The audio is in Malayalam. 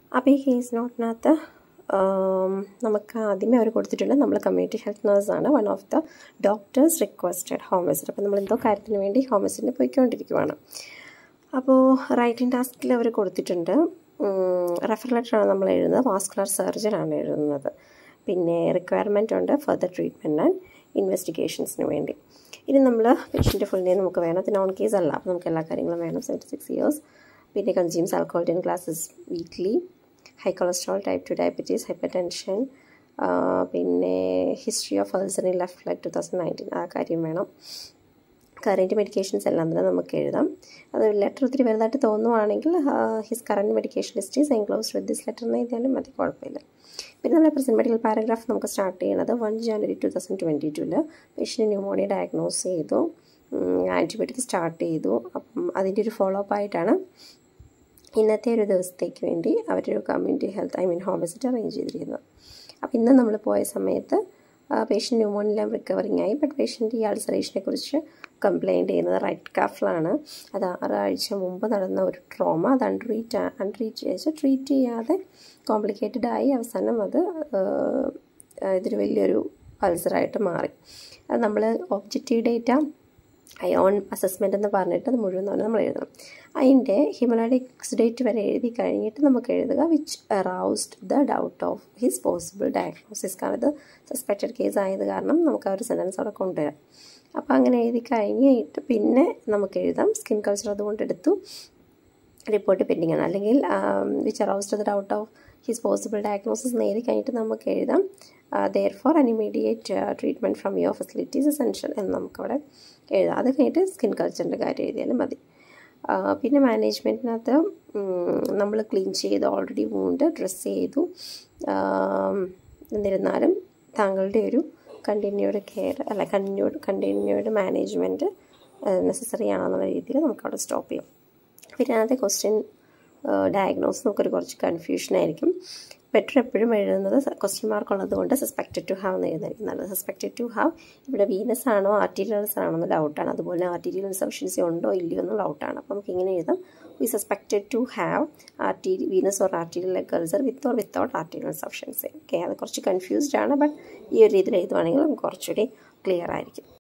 അപ്പോൾ ഈ കേസ് നോട്ടിനകത്ത് നമുക്ക് ആദ്യമേ അവർ കൊടുത്തിട്ടുണ്ട് നമ്മൾ കമ്മ്യൂണിറ്റി ഹെൽത്ത് നേഴ്സാണ് one of the doctors requested home visit അപ്പോൾ നമ്മൾ എന്തോ കാര്യത്തിന് വേണ്ടി ഹോം വിസിറ്റിന് പോയിക്കൊണ്ടിരിക്കുവാണ് അപ്പോൾ റൈറ്റിംഗ് ടാസ്കിൽ അവർ കൊടുത്തിട്ടുണ്ട് റെഫർ ലെറ്ററാണ് നമ്മൾ എഴുതുന്നത് വാസ്കുലർ സർജനാണ് എഴുതുന്നത് പിന്നെ റിക്വയർമെൻ്റ് ഉണ്ട് ഫർദർ ട്രീറ്റ്മെൻറ്റ് ആൻഡ് ഇൻവെസ്റ്റിഗേഷൻസിന് വേണ്ടി ഇനി നമ്മൾ പേഷ്യൻ്റെ ഫുൾ നെയിം നമുക്ക് വേണം അത് നോൺ കേസ് അല്ല അപ്പോൾ നമുക്ക് എല്ലാ കാര്യങ്ങളും വേണം സെവൻറ്റി സിക്സ് ഇയേഴ്സ് പിന്നെ consumes alcohol ten glasses weekly high cholesterol type two diabetes hypertension പിന്നെ history of ulcer in left leg two thousand nineteen ആ കാര്യം വേണം കറൻറ്റ് മെഡിക്കേഷൻസ് എല്ലാം തന്നെ നമുക്ക് എഴുതാം അത് ലെറ്റർ ഒത്തിരി വലുതായിട്ട് തോന്നുവാണെങ്കിൽ his current medication list enclosed with this letter എന്ന് എഴുതിയാലും മതി കുഴപ്പമില്ല പിന്നെ നമ്മൾ പ്രസൻറ്റ് മെഡിക്കൽ പാരഗ്രാഫ് നമുക്ക് സ്റ്റാർട്ട് ചെയ്യണത് one January two thousand twenty ടൂവിൽ പേഷ്യൻ്റ് ന്യൂമോണിയ ഡയഗ്നോസ് ചെയ്തു ആൻറ്റിബയോട്ടിക് സ്റ്റാർട്ട് ചെയ്തു അപ്പം അതിൻ്റെ ഒരു ഫോളോ അപ്പ് ആയിട്ടാണ് ഇന്നത്തെ ഒരു ദിവസത്തേക്ക് വേണ്ടി അവരൊരു community health I mean home visit arrange ചെയ്തിരിക്കുന്നത് അപ്പോൾ ഇന്ന് നമ്മൾ പോയ സമയത്ത് പേഷ്യൻ്റ് ന്യൂമോണിയെല്ലാം റിക്കവറിങ് ആയി ബട്ട് പേഷ്യൻ്റ് ഈ അൾസറേഷനെ കുറിച്ച് കംപ്ലയിൻറ്റ് ചെയ്യുന്നത് റൈറ്റ് കാഫിലാണ് അത് ആറാഴ്ച മുമ്പ് നടന്ന ഒരു ട്രോമ അത് അൺട്രീറ്റ് അൺട്രീറ്റ് ചെയ്ത് ട്രീറ്റ് ചെയ്യാതെ കോംപ്ലിക്കേറ്റഡ് ആയി അവസാനം അത് ഇതൊരു വലിയൊരു അൾസറായിട്ട് മാറി അത് നമ്മൾ ഒബ്ജക്റ്റീവ് ഡേറ്റ അയോൺ അസസ്മെൻ്റ് എന്ന് പറഞ്ഞിട്ട് അത് മുഴുവൻ നമ്മൾ എഴുതണം അതിൻ്റെ ഹിമോളാഡിക്സ് ഡേറ്റ് വരെ എഴുതി കഴിഞ്ഞിട്ട് നമുക്ക് എഴുതുക which aroused the doubt of his possible diagnosis കാരണം ഇത് സസ്പെക്റ്റഡ് കേസ് ആയത് കാരണം നമുക്ക് ആ ഒരു സെൻറ്റൻസ് അവിടെ കൊണ്ടുവരാം അപ്പോൾ അങ്ങനെ എഴുതി കഴിഞ്ഞിട്ട് പിന്നെ നമുക്ക് എഴുതാം സ്കിൻ കൾച്ചർ അതുകൊണ്ട് എടുത്തു റിപ്പോർട്ട് പെൻഡിങ് ആണ് അല്ലെങ്കിൽ which aroused the doubt of his possible diagnosis എന്ന് എഴുതി കഴിഞ്ഞിട്ട് നമുക്ക് എഴുതാം therefore an immediate treatment from your facilities essential എന്ന് നമുക്കവിടെ എഴുതാം അത് കഴിഞ്ഞിട്ട് സ്കിൻ കൾച്ചറിൻ്റെ കാര്യം എഴുതിയാലും മതി പിന്നെ മാനേജ്മെൻറ്റിനകത്ത് നമ്മൾ ക്ലീൻ ചെയ്ത് ഓൾറെഡി വൂണ്ട് ഡ്രസ്സ് ചെയ്തു എന്നിരുന്നാലും താങ്കളുടെ ഒരു കണ്ടിന്യൂഡ് കെയർ അല്ല കണ്ടിന്യൂഡ് കണ്ടിന്യൂഡ് മാനേജ്മെൻറ്റ് നെസസറി ആണെന്നുള്ള രീതിയിൽ നമുക്കവിടെ സ്റ്റോപ്പ് ചെയ്യാം പിന്നെ അതിനകത്തെ ക്വസ്റ്റ്യൻ ഡയഗ്നോസ് നമുക്കൊരു കുറച്ച് കൺഫ്യൂഷൻ ആയിരിക്കും ബെറ്റർ എപ്പോഴും എഴുതുന്നത് ക്വസ്റ്റ്യൻ മാർക്ക് ഉള്ളത് കൊണ്ട് സസ്പെക്റ്റഡ് ടു ഹാവ് എന്ന് എഴുതായിരിക്കും നല്ലത് സസ്പെക്റ്റഡ് ടു ഹാവ് ഇവിടെ വീനസ് ആണോ ആർട്ടീരിയൽസ് ആണോ എന്ന് ഡൗട്ടാണ് അതുപോലെ ആർട്ടീരിയൽ ഇൻസഫിഷ്യൻസി ഉണ്ടോ ഇല്ലയോ എന്ന് ഡൗട്ടാണ് അപ്പോൾ നമുക്ക് ഇങ്ങനെ എഴുതാം we suspected to have artery venous or arterial ulcer with or without arterial insufficiency okay അത് കുറച്ച് കൺഫ്യൂസ്ഡ് ആണ് ബട്ട് ഈ ഒരു രീതിയിൽ എഴുതുവാണെങ്കിൽ നമുക്ക് കുറച്ചുകൂടി ക്ലിയർ ആയിരിക്കും